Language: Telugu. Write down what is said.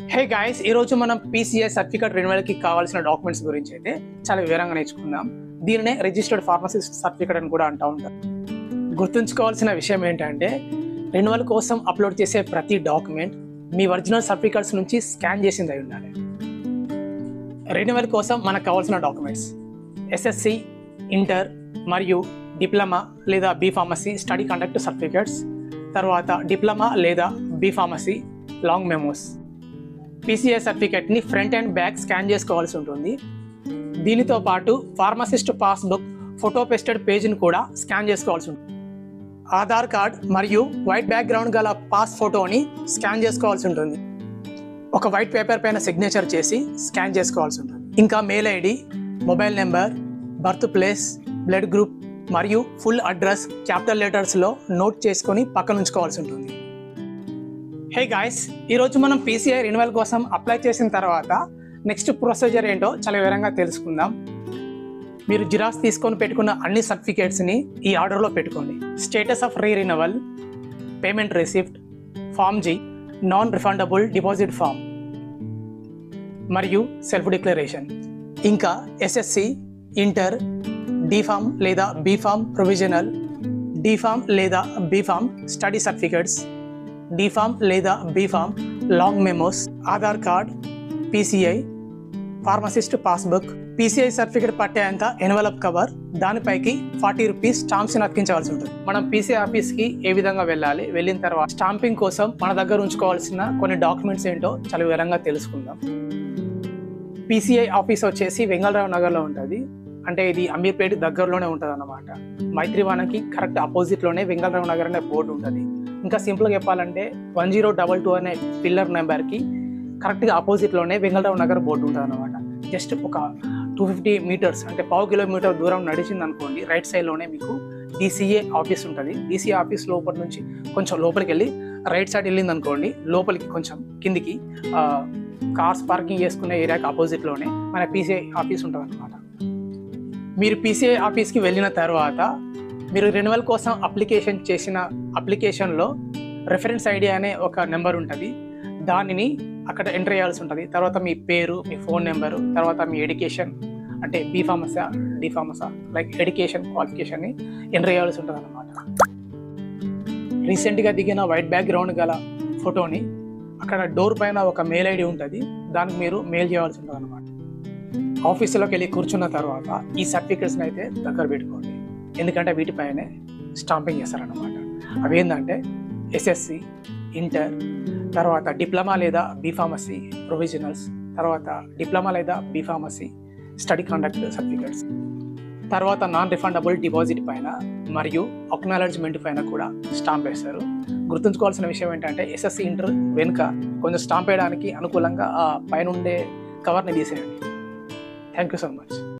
హే గాయస్ ఈ రోజు మనం పీసీఏ సర్టిఫికేట్ రెన్యువల్కి కావాల్సిన డాక్యుమెంట్స్ గురించి అయితే చాలా వివరంగా నేర్చుకుందాం దీనినే రిజిస్టర్డ్ ఫార్మసిస్ట్ సర్టిఫికేట్ అని కూడా అంటూ ఉంటారు గుర్తుంచుకోవాల్సిన విషయం ఏంటంటే రెన్యువల్ కోసం అప్లోడ్ చేసే ప్రతి డాక్యుమెంట్ మీ ఒరిజినల్ సర్టిఫికేట్స్ నుంచి స్కాన్ చేసింది అయి ఉండాలి రెన్యువల్ కోసం మనకు కావాల్సిన డాక్యుమెంట్స్ ఎస్ఎస్సి ఇంటర్ మరియు డిప్లొమా లేదా B pharmacy study conduct certificates తర్వాత డిప్లొమా లేదా B pharmacy long memos PCA సర్టిఫికేట్ని ఫ్రంట్ అండ్ బ్యాక్ స్కాన్ చేసుకోవాల్సి ఉంటుంది దీనితో పాటు ఫార్మసిస్ట్ పాస్బుక్ ఫోటో పేస్టెడ్ పేజ్ని కూడా స్కాన్ చేసుకోవాల్సి ఉంటుంది ఆధార్ కార్డ్ మరియు వైట్ బ్యాక్గ్రౌండ్ గల పాస్ ఫోటోని స్కాన్ చేసుకోవాల్సి ఉంటుంది ఒక వైట్ పేపర్ పైన సిగ్నేచర్ చేసి స్కాన్ చేసుకోవాల్సి ఉంటుంది ఇంకా mail ID mobile number birth place blood group మరియు ఫుల్ అడ్రస్ క్యాపిటల్ లెటర్స్లో నోట్ చేసుకొని పక్కన ఉంచుకోవాల్సి ఉంటుంది హే గాయస్ ఈరోజు మనం పీసీఐ రెన్యువల్ కోసం అప్లై చేసిన తర్వాత నెక్స్ట్ ప్రొసీజర్ ఏంటో చాలా వివరంగా తెలుసుకుందాం మీరు జిరాక్స్ తీసుకొని పెట్టుకున్న అన్ని సర్టిఫికేట్స్ని ఈ ఆర్డర్లో పెట్టుకోండి status of re renewal payment receipt form G non refundable deposit form మరియు సెల్ఫ్ డిక్లరేషన్ ఇంకా ఎస్ఎస్సి ఇంటర్ డిఫామ్ లేదా బీఫామ్ ప్రొవిజనల్ డిఫామ్ లేదా బీఫామ్ స్టడీ సర్టిఫికేట్స్ డిఫామ్ లేదా B pharm long memos Aadhaar card PCI pharmacist passbook PCI certificate పట్టేంత ఎన్వలప్ కవర్ దానిపైకి ఫార్టీ రూపీస్ స్టాంప్స్ అతికించవలసి ఉంటుంది మనం పీసీఐ ఆఫీస్కి ఏ విధంగా వెళ్ళాలి వెళ్ళిన తర్వాత స్టాంపింగ్ కోసం మన దగ్గర ఉంచుకోవాల్సిన కొన్ని డాక్యుమెంట్స్ ఏంటో చాలా వివరంగా తెలుసుకుందాం పీసీఐ ఆఫీస్ వచ్చేసి వెంగళరావు నగర్లో ఉంటుంది అంటే ఇది అమీర్పేట దగ్గరలోనే ఉంటుంది అన్నమాట మైత్రివానకి కరెక్ట్ ఆపోజిట్లోనే వెంగళరావు నగర్ అనే బోర్డు ఉంటుంది ఇంకా సింపుల్గా చెప్పాలంటే వన్ జీరో డబల్ టూ అనే పిల్లర్ నెంబర్కి కరెక్ట్గా ఆపోజిట్లోనే వెంగళరావు నగర్ బోర్డు ఉంటుంది అనమాట జస్ట్ ఒక టూ ఫిఫ్టీ మీటర్స్ అంటే పావు కిలోమీటర్ దూరం నడిచింది అనుకోండి రైట్ సైడ్లోనే మీకు డీసీఏ ఆఫీస్ ఉంటుంది డీసీఏ ఆఫీస్ లోపల నుంచి కొంచెం లోపలికి వెళ్ళి రైట్ సైడ్ వెళ్ళింది అనుకోండి లోపలికి కొంచెం కిందికి కార్స్ పార్కింగ్ చేసుకునే ఏరియాకి ఆపోజిట్లోనే మన పీసీఐ ఆఫీస్ ఉంటుంది అనమాట మీరు పీసీఐ ఆఫీస్కి వెళ్ళిన తర్వాత మీరు రెన్యువల్ కోసం అప్లికేషన్ చేసిన అప్లికేషన్లో రెఫరెన్స్ ఐడి అనే ఒక నెంబర్ ఉంటుంది దానిని అక్కడ ఎంటర్ చేయాల్సి ఉంటుంది తర్వాత మీ పేరు మీ ఫోన్ నెంబరు తర్వాత మీ ఎడ్యుకేషన్ అంటే B pharmacy D pharmacy like education క్వాలిఫికేషన్ని ఎంటర్ చేయాల్సి ఉంటుంది అనమాట రీసెంట్గా దిగిన వైట్ బ్యాక్గ్రౌండ్ గల ఫోటోని అక్కడ డోర్ పైన ఒక మెయిల్ ఐడి ఉంటుంది దానికి మీరు మెయిల్ చేయాల్సి ఉంటుంది అనమాట ఆఫీసులోకి వెళ్ళి కూర్చున్న తర్వాత ఈ సర్టిఫికెట్స్ని అయితే దగ్గర పెట్టుకోండి ఎందుకంటే వీటిపైనే స్టాంపింగ్ చేస్తారనమాట అవి ఏంటంటే ఎస్ఎస్సి ఇంటర్ తర్వాత డిప్లొమా లేదా బీఫార్మసీ ప్రొవిజనల్స్ తర్వాత డిప్లొమా లేదా బీఫార్మసీ స్టడీ కండక్ట్ సర్టిఫికెట్స్ తర్వాత నాన్ రిఫండబుల్ డిపాజిట్ పైన మరియు అక్నాలెడ్జ్మెంట్ పైన కూడా స్టాంప్ వేస్తారు గుర్తుంచుకోవాల్సిన విషయం ఏంటంటే ఎస్ఎస్సి ఇంటర్ వెనుక కొంచెం స్టాంప్ వేయడానికి అనుకూలంగా ఆ పైన ఉండే కవర్ని తీసేయండి థ్యాంక్ యూ సో మచ్